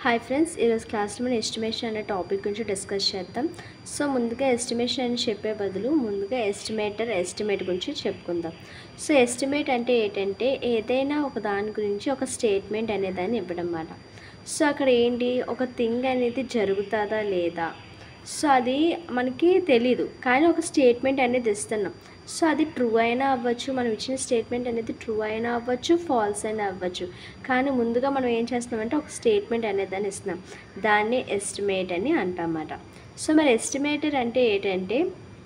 hi friends ఈరోజు క్లాస్లో మనం ఎస్టిమేషన్ అనే టాపిక్ గురించి డిస్కస్ చేద్దాం సో ముందుగా ఎస్టిమేషన్ అని చెప్పే బదులు ముందుగా ఎస్టిమేటర్ ఎస్టిమేట్ గురించి చెప్పుకుందాం సో ఎస్టిమేట్ అంటే ఏంటంటే ఏదైనా ఒక దాని గురించి ఒక స్టేట్మెంట్ అనే దాన్ని ఇవ్వడం అన్నమాట సో అక్కడ ఏంటి ఒక థింగ్ అనేది జరుగుతుందా లేదా సో అది మనకి తెలీదు కానీ ఒక స్టేట్మెంట్ అనేది ఇస్తున్నాం సో అది ట్రూ అయినా అవ్వచ్చు మనం ఇచ్చిన స్టేట్మెంట్ అనేది ట్రూ అయినా అవ్వచ్చు ఫాల్స్ అయినా అవ్వచ్చు కానీ ముందుగా మనం ఏం చేస్తున్నామంటే ఒక స్టేట్మెంట్ అనేది దాన్ని ఇస్తున్నాం దాన్ని ఎస్టిమేట్ అని అంటామన్నమాట సో మరి ఎస్టిమేటర్ అంటే ఏంటంటే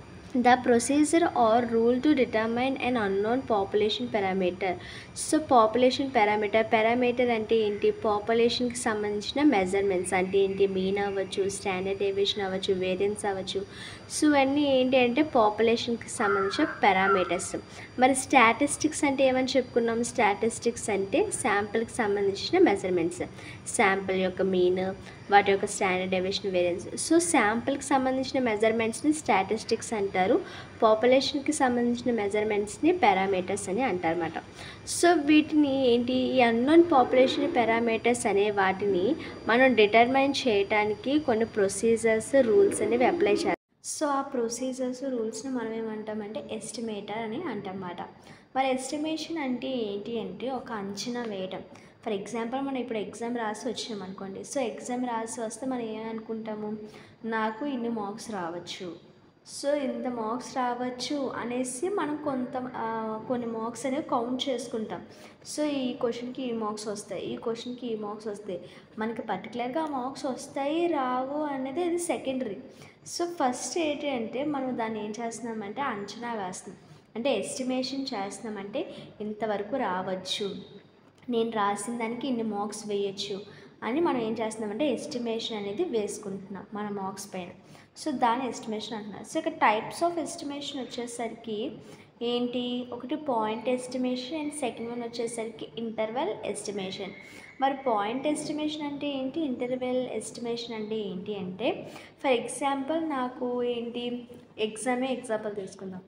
the procedure or rule to determine and unknown population parameter so population parameter parameter అంటే ఏంటి పాపులేషన్కి సంబంధించిన మెజర్మెంట్స్ అంటే ఏంటి మీన్ అవ్వచ్చు స్టాండర్డ్ డేవియేషన్ అవ్వచ్చు వేరియన్స్ అవ్వచ్చు సో ఇవన్నీ ఏంటి అంటే పాపులేషన్కి సంబంధించిన పారామీటర్స్ మరి స్టాటిస్టిక్స్ అంటే ఏమని చెప్పుకున్నాం స్టాటిస్టిక్స్ అంటే శాంపిల్కి సంబంధించిన మెజర్మెంట్స్ శాంపిల్ యొక్క మీన్ వాటి యొక్క స్టాండర్డ్ డేవియేషన్ వేరియన్స్ సో శాంపిల్కి సంబంధించిన మెజర్మెంట్స్ని స్టాటిస్టిక్స్ అంటారు పాపులేషన్కి సంబంధించిన మెజర్మెంట్స్ని పారామీటర్స్ అని అంటారన్నమాట సో వీటిని ఏంటి ఈ అన్నోన్ పాపులేషన్ పారామీటర్స్ అనే వాటిని మనం డిటర్మైన్ చేయడానికి కొన్ని ప్రొసీజర్స్ రూల్స్ అనేవి అప్లై చేస్తాం సో ఆ ప్రొసీజర్స్ రూల్స్ని మనం ఏమంటామంటే ఎస్టిమేటర్ అని అంటన్నమాట మరి ఎస్టిమేషన్ అంటే ఏంటి అంటే ఒక అంచనా వేయడం ఫర్ ఎగ్జాంపుల్ మనం ఇప్పుడు ఎగ్జామ్ రాసి వచ్చినాం అనుకోండి సో ఎగ్జామ్ రాసి వస్తే మనం ఏమనుకుంటాము నాకు ఇన్ని మార్క్స్ రావచ్చు సో ఇంత మార్క్స్ రావచ్చు అనేసి మనం కొంత ఆ, కొన్ని మార్క్స్ అనేవి కౌంట్ చేసుకుంటాం సో ఈ క్వశ్చన్కి ఈ మార్క్స్ వస్తాయి ఈ క్వశ్చన్కి ఈ మార్క్స్ వస్తాయి మనకి పర్టికులర్గా ఆ మార్క్స్ వస్తాయి రావు అనేది అది సెకండరీ సో ఫస్ట్ ఏంటి అంటే మనం దాన్ని ఏం చేస్తున్నామంటే అంచనా వేస్తున్నాం అంటే ఎస్టిమేషన్ చేస్తున్నామంటే ఇంతవరకు రావచ్చు నేను రాసిన దానికి ఇన్ని మార్క్స్ వేయచ్చు అని మనం ఏం చేస్తున్నామంటే ఎస్టిమేషన్ అనేది వేసుకుంటున్నాం మన మార్క్స్ పైన సో దాని ఎస్టిమేషన్ అంటున్నారు సో ఇక్కడ టైప్స్ ఆఫ్ ఎస్టిమేషన్ వచ్చేసరికి ఏంటి ఒకటి point estimation and second one వచ్చేసరికి ఇంటర్వెల్ ఎస్టిమేషన్ మరి పాయింట్ ఎస్టిమేషన్ అంటే ఏంటి ఇంటర్వెల్ ఎస్టిమేషన్ అంటే ఏంటి అంటే ఫర్ ఎగ్జాంపుల్ నాకు ఏంటి ఎగ్జామే ఎగ్జాంపుల్ తీసుకుందాం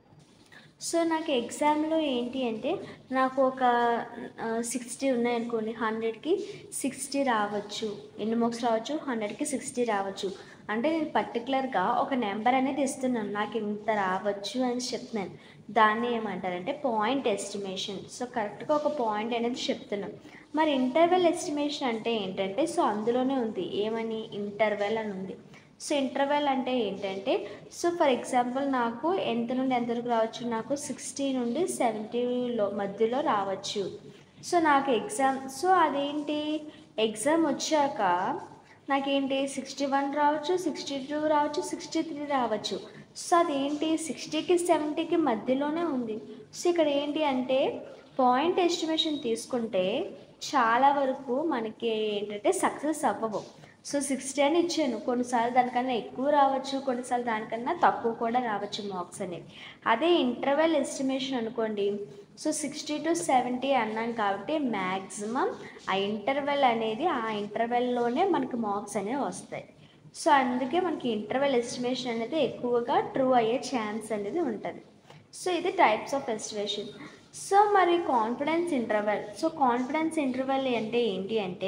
సో నాకు ఎగ్జామ్లో ఏంటి అంటే నాకు ఒక సిక్స్టీ ఉన్నాయనుకోండి హండ్రెడ్కి సిక్స్టీ రావచ్చు ఎన్ని మార్క్స్ రావచ్చు హండ్రెడ్కి సిక్స్టీ రావచ్చు అంటే నేను పర్టికులర్గా ఒక నెంబర్ అనేది ఇస్తున్నాను నాకు ఇంత రావచ్చు అని చెప్తున్నాను దాన్ని ఏమంటారంటే పాయింట్ ఎస్టిమేషన్ సో కరెక్ట్గా ఒక పాయింట్ అనేది చెప్తున్నాం మరి ఇంటర్వెల్ ఎస్టిమేషన్ అంటే ఏంటంటే సో అందులోనే ఉంది ఏమని ఇంటర్వెల్ అని ఉంది సో ఇంటర్వెల్ అంటే ఏంటంటే సో ఫర్ ఎగ్జాంపుల్ నాకు ఎంత నుండి ఎంత వరకు రావచ్చు నాకు సిక్స్టీ నుండి సెవెంటీలో మధ్యలో రావచ్చు సో నాకు ఎగ్జామ్ సో అదేంటి ఎగ్జామ్ వచ్చాక నాకేంటి సిక్స్టీ వన్ రావచ్చు సిక్స్టీ టూ రావచ్చు సిక్స్టీ త్రీ రావచ్చు సో అదేంటి సిక్స్టీకి సెవెంటీకి మధ్యలోనే ఉంది సో ఇక్కడ ఏంటి అంటే పాయింట్ ఎస్టిమేషన్ తీసుకుంటే చాలా వరకు మనకి ఏంటంటే సక్సెస్ అవ్వవు సో సిక్స్టీ అని ఇచ్చాను కొన్నిసార్లు దానికన్నా ఎక్కువ రావచ్చు కొన్నిసార్లు దానికన్నా తక్కువ కూడా రావచ్చు మార్క్స్ అనేవి అదే ఇంటర్వెల్ ఎస్టిమేషన్ అనుకోండి సో సిక్స్టీ టు సెవెంటీ అన్నాం కాబట్టి మ్యాక్సిమం ఆ ఇంటర్వెల్ అనేది ఆ ఇంటర్వెల్లోనే మనకి మార్క్స్ అనేవి వస్తాయి సో అందుకే మనకి ఇంటర్వెల్ ఎస్టిమేషన్ అనేది ఎక్కువగా ట్రూ అయ్యే ఛాన్స్ అనేది ఉంటుంది సో ఇది టైప్స్ ఆఫ్ ఎస్టిమేషన్ సో మరి confidence interval so confidence interval అంటే ఏంటి అంటే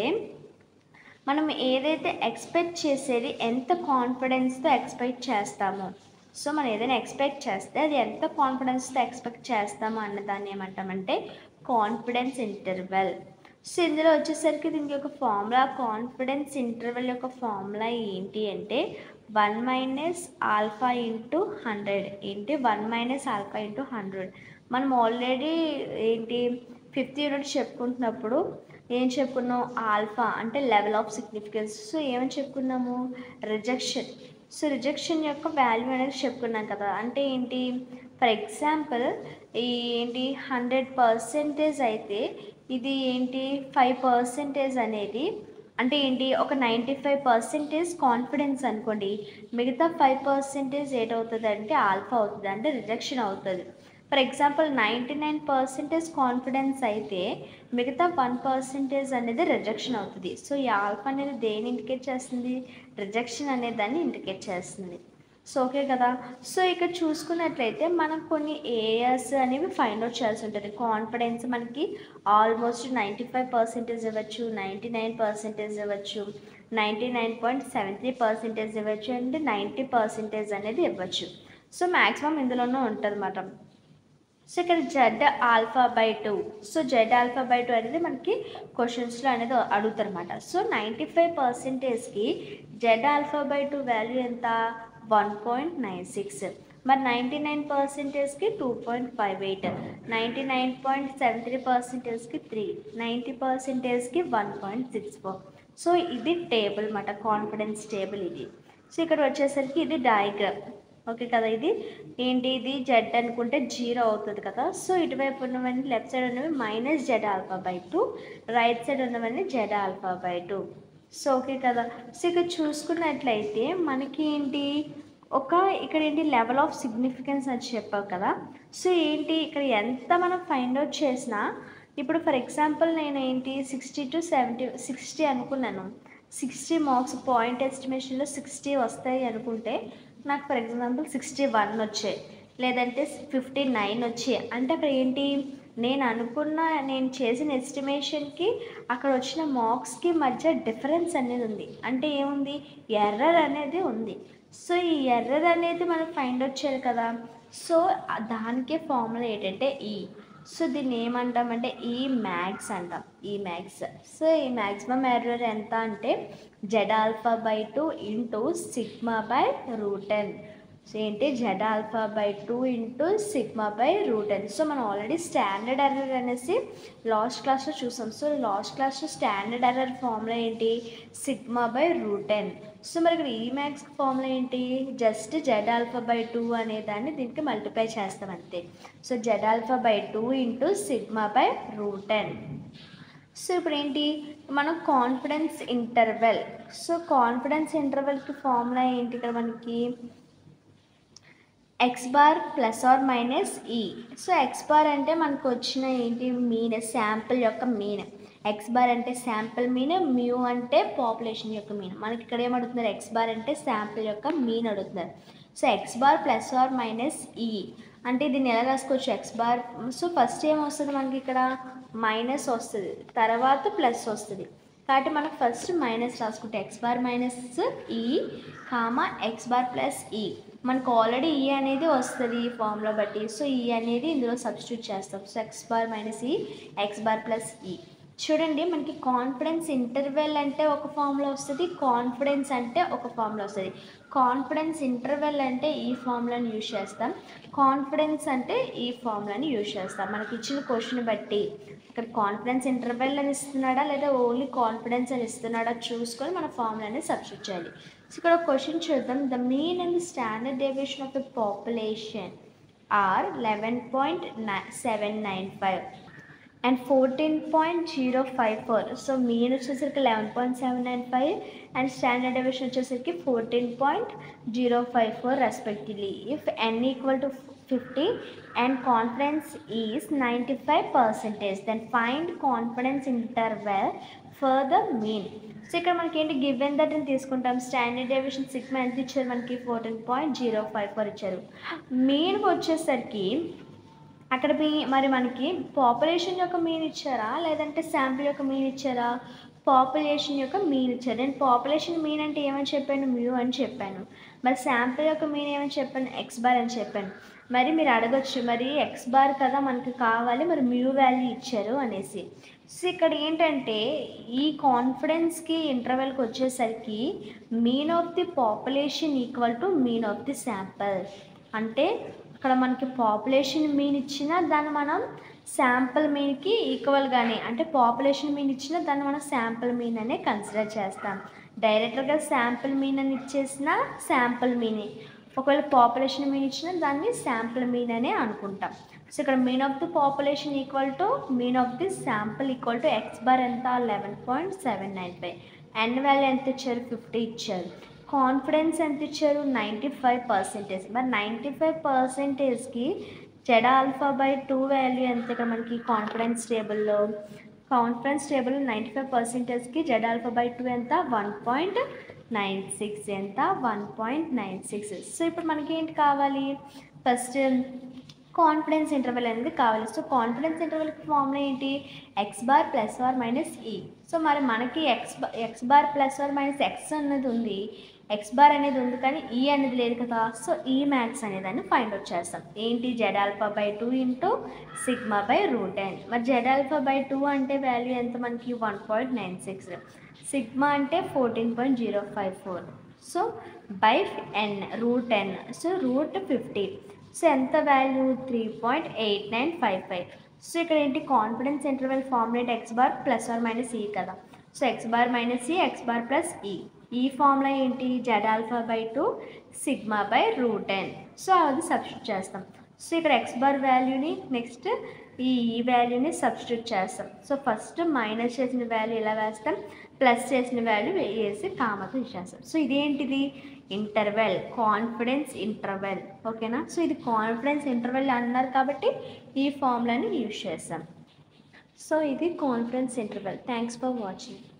మనం ఏదైతే ఎక్స్పెక్ట్ చేసేది ఎంత కాన్ఫిడెన్స్తో ఎక్స్పెక్ట్ చేస్తామో సో మనం ఏదైనా ఎక్స్పెక్ట్ చేస్తే అది ఎంత కాన్ఫిడెన్స్తో ఎక్స్పెక్ట్ చేస్తామో అన్న దాన్ని ఏమంటామంటే కాన్ఫిడెన్స్ ఇంటర్వెల్ సో ఇందులో వచ్చేసరికి దీనికి ఒక ఫార్ములా కాన్ఫిడెన్స్ ఇంటర్వెల్ యొక్క ఫార్ములా ఏంటి అంటే one minus alpha into hundred ఏంటి one minus alpha into hundred మనం ఆల్రెడీ ఏంటి ఫిఫ్త్ యూనిట్ చెప్పుకుంటున్నప్పుడు ఏం చెప్పుకున్నాం ఆల్ఫా అంటే లెవెల్ ఆఫ్ సిగ్నిఫికెన్స్ సో ఏమని చెప్పుకున్నాము రిజెక్షన్ సో రిజెక్షన్ యొక్క వాల్యూ అనేది చెప్పుకున్నాం కదా అంటే ఏంటి ఫర్ ఎగ్జాంపుల్ ఈ ఏంటి హండ్రెడ్ పర్సెంటేజ్ అయితే ఇది ఏంటి ఫైవ్ పర్సెంటేజ్ అనేది అంటే ఏంటి ఒక నైంటీ ఫైవ్ పర్సెంటేజ్ కాన్ఫిడెన్స్ అనుకోండి మిగతా ఫైవ్ పర్సెంటేజ్ ఏటవుతుంది అంటే ఆల్ఫా అవుతుంది అంటే రిజెక్షన్ అవుతుంది for example ninety nine percentage confidence అయితే మిగతా వన్ పర్సెంటేజ్ అనేది రిజెక్షన్ అవుతుంది సో ఈ ఆల్ఫా అనేది దేని ఇండికేట్ చేస్తుంది రిజెక్షన్ అనే దాన్ని ఇండికేట్ చేస్తుంది సో ఓకే కదా సో ఇక్కడ చూసుకున్నట్లయితే మనం కొన్ని ఏఎస్ అనేవి ఫైండ్ అవుట్ చేయాల్సి ఉంటుంది కాన్ఫిడెన్స్ మనకి ఆల్మోస్ట్ నైంటీ ఫైవ్ పర్సెంటేజ్ ఇవ్వచ్చు నైంటీ నైన్ పర్సెంటేజ్ ఇవ్వచ్చు ninety nine point seven three percentage ఇవ్వచ్చు అండ్ నైంటీ పర్సెంటేజ్ అనేది ఇవ్వచ్చు సో మ్యాక్సిమం ఇందులోనూ ఉంటుంది అన్నమాట సో ఇక్కడ Z alpha by two so Z alpha by two అనేది మనకి క్వశ్చన్స్లో అనేది అడుగుతారు అనమాట సో నైంటీ ఫైవ్ పర్సెంటేజ్కి Z alpha by two value ఎంత వన్ పాయింట్ నైన్ సిక్స్ మరి నైంటీ నైన్ పర్సెంటేజ్కి two point five eight ninety nine point seven three పర్సెంటేజ్కి త్రీ నైంటీ పర్సెంటేజ్కి one point six four so ఇది టేబుల్ అన్నమాట confidence table ఇది so ఇక్కడ వచ్చేసరికి ఇది డయాగ్రామ్ ఓకే కదా ఇది ఏంటి ఇది జెడ్ అనుకుంటే జీరో అవుతుంది కదా సో ఇటువైపు ఉన్నవన్నీ లెఫ్ట్ సైడ్ ఉన్నవి minus Z alpha by two right side ఉన్నవన్నీ Z alpha by two so okay కదా సో ఇక్కడ చూసుకున్నట్లయితే మనకి ఏంటి ఒక ఇక్కడ ఏంటి లెవెల్ ఆఫ్ సిగ్నిఫికెన్స్ అని చెప్పావు కదా సో ఏంటి ఇక్కడ ఎంత మనం ఫైండ్ అవుట్ చేసినా ఇప్పుడు ఫర్ ఎగ్జాంపుల్ నేను ఏంటి సిక్స్టీ టు సెవెంటీ సిక్స్టీ అనుకున్నాను సిక్స్టీ మార్క్స్ పాయింట్ ఎస్టిమేషన్లో సిక్స్టీ వస్తాయి అనుకుంటే నాకు ఫర్ ఎగ్జాంపుల్ సిక్స్టీ వన్ వచ్చాయి లేదంటే ఫిఫ్టీ నైన్ వచ్చాయి అంటే అక్కడ ఏంటి నేను అనుకున్న నేను చేసిన ఎస్టిమేషన్కి అక్కడ వచ్చిన మార్క్స్కి మధ్య డిఫరెన్స్ అనేది ఉంది అంటే ఏముంది ఎర్రర్ అనేది ఉంది సో ఈ ఎర్రర్ అనేది మనం ఫైండ్ అవుట్ చేయాలి కదా సో దానికే ఫార్ములా ఏంటంటే ఈ సో దీన్ని ఏమంటామంటే ఈ మ్యాక్స్ అంటాం ఈ మ్యాక్స్ సో ఈ మ్యాక్సిమం ఎర్రర్ ఎంత అంటే Z alpha by two into sigma by root N so ఏంటి Z alpha by two into sigma by root N so మనం ఆల్రెడీ స్టాండర్డ్ ఎర్రర్ అనేసి లాస్ట్ క్లాస్లో చూసాం సో లాస్ట్ క్లాస్లో స్టాండర్డ్ ఎర్రర్ ఫార్ములా ఏంటి sigma by root N so మరి ఇక్కడ ఈ మ్యాక్స్ ఫార్ములా ఏంటి just Z alpha by two అనే దాన్ని దీనికి మల్టిప్లై చేస్తాం అంతే so Z alpha by two into sigma by root N so ఇప్పుడు ఏంటి మనం కాన్ఫిడెన్స్ ఇంటర్వెల్ సో కాన్ఫిడెన్స్ ఇంటర్వెల్కి ఫార్ములా ఏంటి ఇక్కడ మనకి X bar plus or minus E so X bar అంటే మనకు వచ్చిన ఏంటి మీన్ శాంపిల్ యొక్క మీన్ ఎక్స్ బార్ అంటే శాంపిల్ మీన్ మ్యూ అంటే పాపులేషన్ యొక్క మీన్ మనకి ఇక్కడ ఏమడుగుతున్నారు ఎక్స్ బార్ అంటే శాంపిల్ యొక్క మీన్ అడుగుతున్నారు so X bar plus or minus E అంటే దీన్ని ఎలా రాసుకోవచ్చు ఎక్స్ బార్ సో ఫస్ట్ ఏం వస్తుంది మనకి ఇక్కడ మైనస్ వస్తుంది తర్వాత ప్లస్ వస్తుంది కాబట్టి మనం ఫస్ట్ మైనస్ రాసుకుంటే X bar minus E comma X bar plus E మనకు ఆల్రెడీ ఈ అనేది వస్తుంది ఈ ఫామ్లో బట్టి సో ఈ అనేది ఇందులో సబ్స్టిట్యూట్ చేస్తాం so X bar minus E X bar plus E చూడండి మనకి కాన్ఫిడెన్స్ ఇంటర్వెల్ అంటే ఒక ఫామ్లో వస్తుంది కాన్ఫిడెన్స్ అంటే ఒక ఫామ్లో వస్తుంది కాన్ఫిడెన్స్ ఇంటర్వెల్ అంటే ఈ ఫామ్లను యూజ్ చేస్తాం కాన్ఫిడెన్స్ అంటే ఈ ఫామ్లను యూజ్ చేస్తాం మనకి ఇచ్చిన క్వశ్చన్ బట్టి ఇక్కడ కాన్ఫిడెన్స్ ఇంటర్వెల్ అని ఇస్తున్నాడా లేదా ఓన్లీ కాన్ఫిడెన్స్ అని ఇస్తున్నాడా చూసుకొని మన ఫామ్లని సబ్స్టిట్యూట్ చేయాలి సో ఇక్కడ క్వశ్చన్ చూద్దాం the mean and standard deviation of the population are eleven point seven nine five and fourteen point zero five four so mean వచ్చేసరికి eleven point seven nine five and standard deviation వచ్చేసరికి fourteen point zero five four respectively if N equal to fifty and confidence is ninety five percentage then find confidence interval for the mean so ఇక్కడ మనకి ఏంటి given that అని తీసుకుంటాం standard డెవియేషన్ sigma ఎంత ఇచ్చారు మనకి fourteen point zero five four ఇచ్చారు మీన్కి వచ్చేసరికి అక్కడ మీ మరి మనకి పాపులేషన్ యొక్క మీన్ ఇచ్చారా లేదంటే శాంపుల్ యొక్క మీన్ ఇచ్చారా పాపులేషన్ యొక్క మీన్ ఇచ్చారు నేను పాపులేషన్ మీన్ అంటే ఏమని చెప్పాను మ్యూ అని చెప్పాను మరి శాంపుల్ యొక్క మీన్ ఏమని చెప్పాను ఎక్స్ బార్ అని చెప్పాను మరి మీరు అడగొచ్చు మరి ఎక్స్ బార్ కదా మనకి కావాలి మరి మ్యూ వాల్యూ ఇచ్చారు అనేసి సో ఇక్కడ ఏంటంటే ఈ కాన్ఫిడెన్స్కి ఇంటర్వెల్కి వచ్చేసరికి mean of the population equal to mean of the sample అంటే అక్కడ మనకి పాపులేషన్ మీన్ ఇచ్చినా దాన్ని మనం శాంపుల్ మీన్కి ఈక్వల్గానే అంటే పాపులేషన్ మీన్ ఇచ్చినా దాన్ని మనం శాంపుల్ మీన్ అనే కన్సిడర్ చేస్తాం డైరెక్ట్గా శాంపుల్ మీన్ అని ఇచ్చేసిన శాంపుల్ మీనే ఒకవేళ పాపులేషన్ మీన్ ఇచ్చినా దాన్ని శాంపుల్ మీన్ అనే అనుకుంటాం సో ఇక్కడ mean of the population equal to mean of the sample equal to X bar ఎంత eleven point seven nine five N value ఎంత ఇచ్చారు ఫిఫ్టీ ఇచ్చారు కాన్ఫిడెన్స్ ఎంత ఇచ్చారు నైంటీ ఫైవ్ పర్సెంటేజ్ మరి నైంటీ ఫైవ్ పర్సెంటేజ్కి Z alpha by two value ఎంత ఇక్కడ మనకి కాన్ఫిడెన్స్ టేబుల్లో కాన్ఫిడెన్స్ టేబుల్ నైంటీ ఫైవ్ పర్సెంటేజ్కి జెడ్ ఆల్ఫా బై టూ ఎంత వన్ పాయింట్ నైన్ సిక్స్ ఎంత one point nine six so ఇప్పుడు మనకి ఏంటి కావాలి ఫస్ట్ కాన్ఫిడెన్స్ ఇంటర్వెల్ అనేది కావాలి సో కాన్ఫిడెన్స్ ఇంటర్వెల్ ఫార్ములా ఏంటి X bar plus or minus E so మరి మనకి X X bar plus or minus X అనేది ఉంది ఎక్స్ బార్ అనేది ఉంది కానీ ఈ అనేది లేదు కదా సో ఈ మ్యాథ్స్ అనేదాన్ని ఫైండ్ అవుట్ చేస్తాం ఏంటి Z alpha by two into sigma by root N మరి జెడ్ ఆల్ఫా బై టూ అంటే వాల్యూ ఎంత మనకి one point nine six sigma అంటే fourteen point zero five four so by N root N so root fifty so ఎంత value three point eight nine five five so ఇక్కడ ఏంటి confidence interval formulate X bar plus or minus E కదా so X bar minus E X bar plus E E formula ఏంటి Z alpha by two sigma by root N so అది substitute చేస్తాం so ఇక్కడ X bar వాల్యూని next E E వాల్యూని substitute చేస్తాం so first minus చేసిన value ఇలా వేస్తాం ప్లస్ చేసిన వాల్యూ వేసి కామతో ఇచ్చేస్తాం సో ఇదేంటిది ఇంటర్వెల్ కాన్ఫిడెన్స్ ఇంటర్వెల్ ఓకేనా సో ఇది కాన్ఫిడెన్స్ ఇంటర్వెల్ అన్నారు కాబట్టి ఈ ఫార్ములాని యూజ్ చేస్తాం సో ఇది confidence interval thanks for watching